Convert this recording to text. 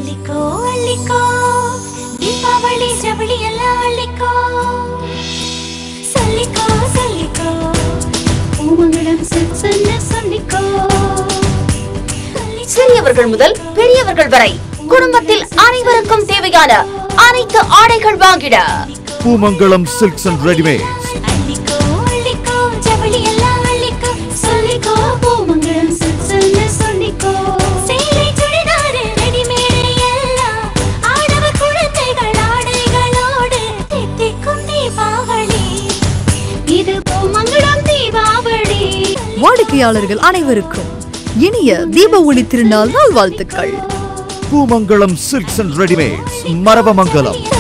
அள்ளிக்கோ அள்ளிக்கோ தீபாவளி ஜவுளி எல்லாம் அள்ளிக்கோ சொல்லிக்கோ சொல்லிக்கோ பூமங்களம் சிற்சன்ன சொல்லிக்கோ சிறியவர்கள் முதல் பெரியவர்கள் வரை குடும்பத்தில் அனைவருக்கும் தேவையான அனைத்து ஆடைகள் வாங்கிட பூமங்கலம் சில்க்ஸ் அண்ட் ரெடிமேட்ஸ் அள்ளிக்கோ அள்ளிக்கோ ஜவுளி எல்லாம் அள்ளிக்கோ சொல்லிக்கோ பூமங்களம் சிற்சன்ன சொல்லிக்கோ சேலை சுடிதாரு ரெடிமேடு எல்லாம் ஆடவர் குழந்தைகள் ஆடைகளோடு தித்திக்கும் தீபாவளி இது பூமங்களம் தீபாவளி வாடிக்கையாளர்கள் அனைவருக்கும் இனிய தீப ஒளி திருநாள் நல்வாழ்த்துக்கள் பூமங்கலம் சில்க்ஸ் அண்ட் ரெடிமேட்ஸ் மரபமங்கலம்